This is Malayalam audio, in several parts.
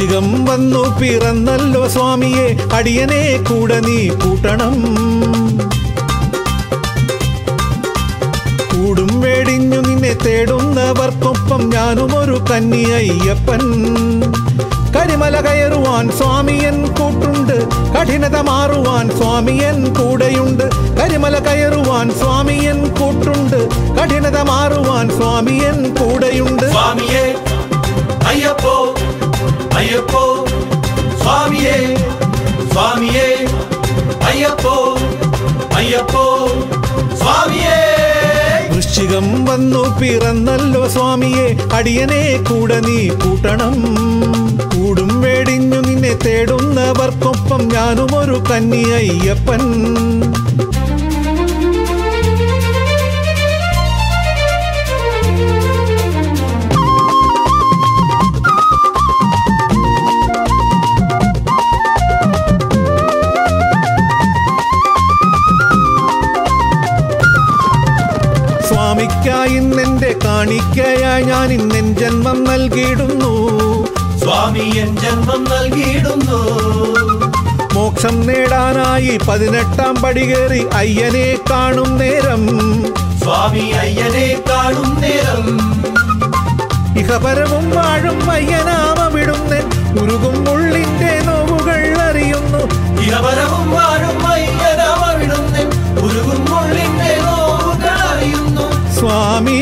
വൃശ്ചികം വന്നു പിറന്നല്ലോ സ്വാമിയെ അടിയനെ കൂടെ നീ കൂട്ടണം കൂടും വേടിഞ്ഞു നിന്നെ തേടുന്നവർക്കൊപ്പം ഞാനും ഒരു കന്നി അയ്യപ്പൻ കരിമല കയറുവാൻ സ്വാമിയൻ കൂട്ടുണ്ട് കഠിനത മാറുവാൻ സ്വാമിയൻ കൂടെയുണ്ട് കരിമല കയറുവാൻ സ്വാമിയൻ കൂട്ടുണ്ട് കഠിനത മാറുവാൻ സ്വാമിയൻ കൂടെയുണ്ട് സ്വാമിയേ അയ്യപ്പോ അയ്യപ്പോ സ്വാമിയേ സ്വാമിയേ അയ്യപ്പോ അയ്യപ്പോ സ്വാമിയേ വൃശ്ചികം വന്നു പിറന്നല്ലോ സ്വാമിയെ അടിയനെ കൂടെ നീ കൂട്ടണം കൂടും വേടിഞ്ഞു നിന്നെ തേടുന്നവർക്കൊപ്പം ഞാനും ഒരു കന്നി അയ്യപ്പൻ സ്വാമിക്കായി ഇന്നെന്റെ കാണിക്കയായി ഞാൻ ഇന്നെൻ ജന്മം നൽകിയിടുന്നു സ്വാമി എൻ ജന്മം നൽകിയിടുന്നു മോക്ഷം നേടാനായി പതിനെട്ടാം പടി കയറി അയ്യനെ കാണും നേരം സ്വാമി അയ്യനെ കാണും നേരം ഇഹപരവും വാഴും അയ്യനാമവിടുന്നൻ ഉരുകും ഉള്ളിന്റെ നോവുകൾ അറിയുന്നു ഇഹപരവും വാഴും അയ്യനാമവിടുന്ന് ഉരുകും ഉള്ളിന്റെ നോവുകൾ അറിയുന്നു സ്വാമി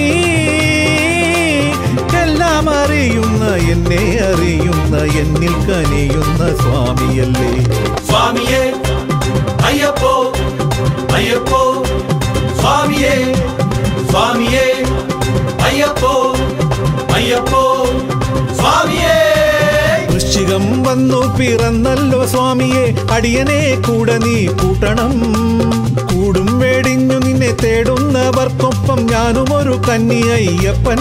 എല്ലാം അറിയുന്ന എന്നെ അറിയുന്ന എന്നിൽ കനിയുന്ന സ്വാമിയല്ലേ സ്വാമിയേ അയ്യപ്പോ അയ്യപ്പോ സ്വാമിയേ സ്വാമിയേ അയ്യപ്പോ അയ്യപ്പോ സ്വാമിയേ വൃശ്ചികം വന്നു പിറന്നല്ലോ സ്വാമിയെ അടിയനെ കൂടെ നീ കൂട്ടണം കൂടും വേടിഞ്ഞു നിന്നെ തേടുന്നവർക്കൊപ്പം ഞാനും ഒരു കന്നി അയ്യപ്പൻ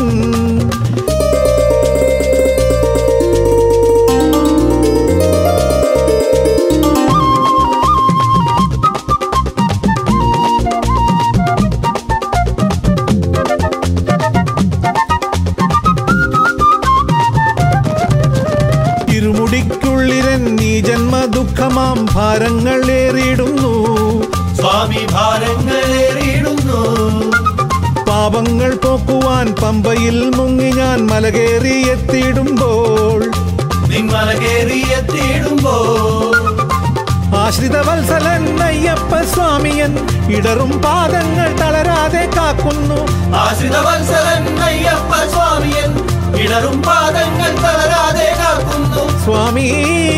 ഇരുമുടിക്കുള്ളിരൻ നീ ജന്മ ദുഃഖമാം ഭാരങ്ങൾ ഏറിയിടുന്നു സ്വാമി ഭാരങ്ങളേറിയിടുന്നു പാപങ്ങൾ പോക്കുവാൻ പമ്പയിൽ മുങ്ങി ഞാൻ മലകേറി എത്തിയിടുമ്പോൾ നിമ്മല കേറിയെത്തിയിടുമ്പോ ആശ്രിത വത്സലൻ അയ്യപ്പ സ്വാമിയൻ ഇടറും പാദങ്ങൾ തളരാതെ കാക്കുന്നു ആശ്രിത വത്സരൻ അയ്യപ്പ സ്വാമിയൻ ഇടറും പാദങ്ങൾ തളരാതെ കാക്കുന്നു സ്വാമി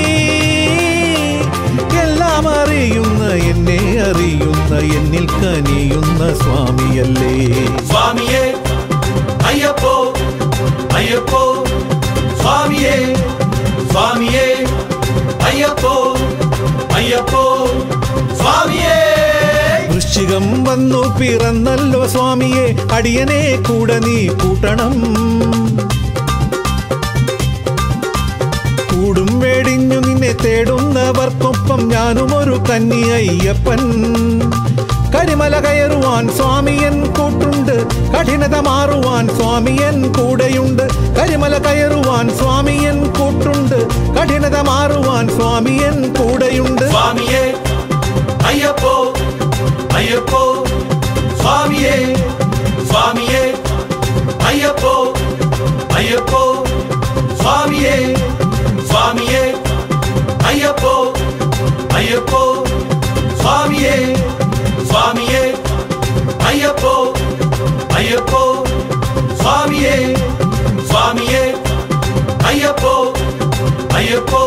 എല്ലാം അറിയുന്ന എന്നെ അറിയുന്ന എന്നിൽ കനിയുന്ന സ്വാമിയല്ലേ സ്വാമിയേ അയ്യപ്പോ അയ്യപ്പോ സ്വാമിയേ സ്വാമിയേ അയ്യപ്പോ അയ്യപ്പോ സ്വാമിയേ വൃശ്ചികം വന്നു പിറന്നല്ലോ സ്വാമിയെ അടിയനെ കൂടെ നീ കൂട്ടണം കൂടും വേടിഞ്ഞു നിന്നെ തേടുന്നവർക്കൊപ്പം ഞാനും ഒരു കന്നി അയ്യപ്പൻ കരിമല കയറുവാൻ സ്വാമിയൻ കൂട്ടുണ്ട് കഠിനത മാറുവാൻ സ്വാമിയൻ കൂടെയുണ്ട് കരിമല കയറുവാൻ സ്വാമിയൻ കൂട്ടുണ്ട് കഠിനത മാറുവാൻ സ്വാമിയൻ കൂടെയുണ്ട് സ്വാമിയേ അയ്യപ്പോ അയ്യപ്പോ സ്വാമിയേ സ്വാമിയേ അയ്യപ്പോ അയ്യപ്പോ സ്വാമിയേ സ്വാമിയേ അയ്യപ്പോ അയ്യപ്പോ സ്വാമിയേ സ്വാമിയേ അയ്യപ്പോ അയ്യപ്പോ സ്വാമിയേ സ്വാമിയേ അയ്യപ്പോ അയ്യപ്പോ